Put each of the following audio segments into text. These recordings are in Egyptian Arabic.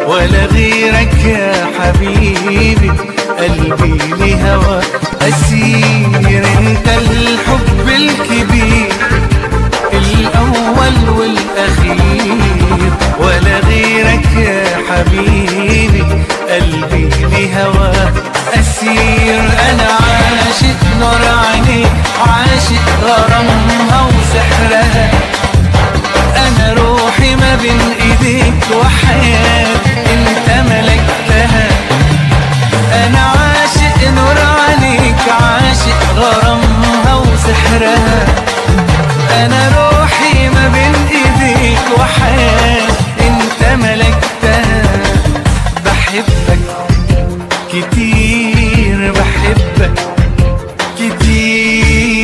ولا غيرك يا حبيبي قلبي لهوى أسير انت الحب الكبير الأول والأخير ولا غيرك يا حبيبي قلبي لهوى أسير أنا عاشق نور عيني عاشق غرامها وسحرها أنا روحي ما بين إيديك وحياتي أنت ملكتها أنا عاشق نور عليك عاشق غرامها وسحرها أنا روحي ما بين إيديك وحياتي أنت ملكتها بحبك كتير بحبك كتير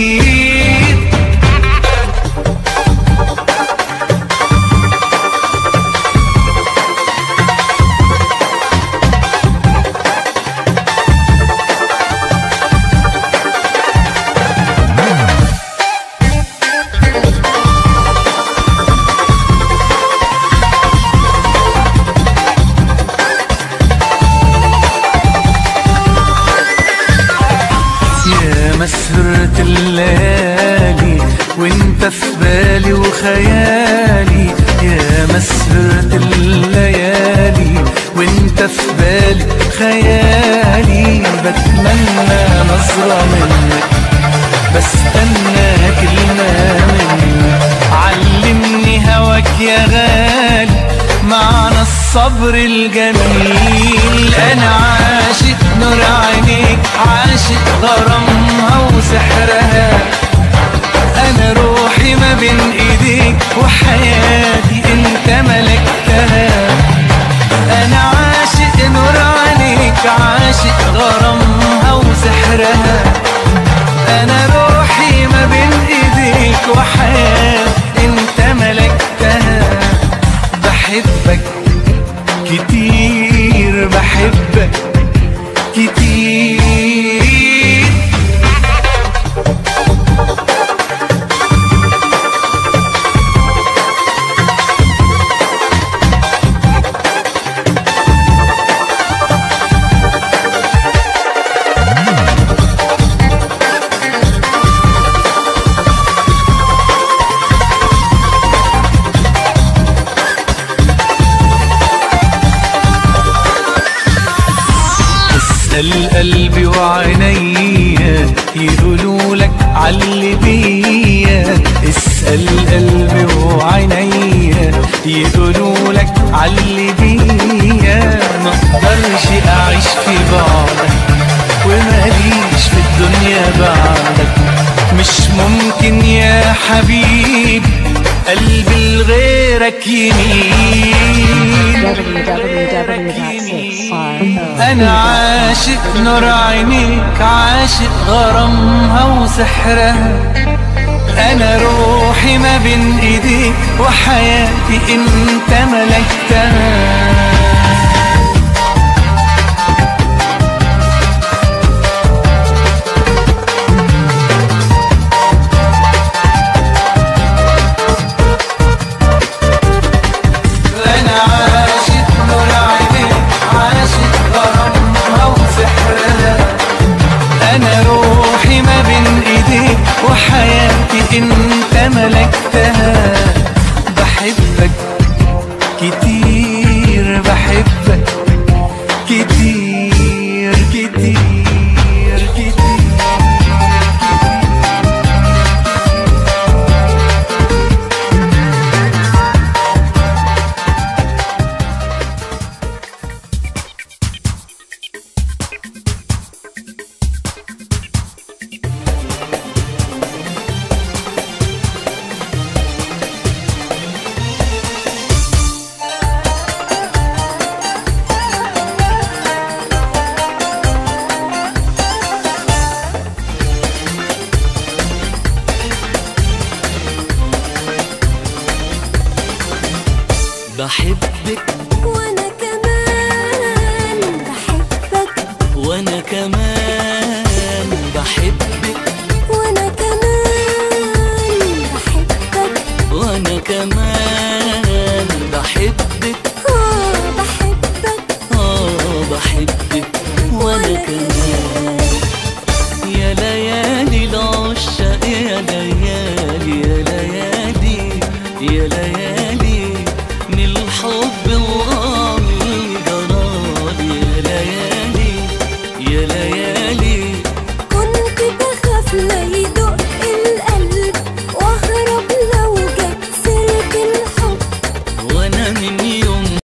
يا مسهرة الليالي وانت في بالي وخيالي يا مسهرة الليالي وانت في بالي خيالي بتمنى نظرة منك بستنى كلمة منك علمني هواك يا غالي معنى الصبر الجميل انا عاشق نور عينيك عاشق غرامها وسحرها انا روحي ما بين ايديك وحياتي انت ملكتها انا عاشق نور عينيك عاشق غرامها وسحرها انا روحي ما بين ايديك وحياتي انت ملكتها بحبك كتير بحبك كتير اسأل قلبي وعينيا يقولوا لك علي بيا اسأل قلبي وعينيا يقولوا لك علي بيا ما اقدرش اعيش في بعدك وماليش في الدنيا بعدك مش ممكن يا حبيب قلبي لغيرك يميل www.6r انا عاشق نور عينيك عاشق غرامها وسحرها انا روحي ما بين ايديك وحياتي انت ملكتها انا عاشق نور عينيك عاشق غرامها وسحرها انا روحي ما بين ايديك وحياتي انت ملكتها بحبك كتير ليالي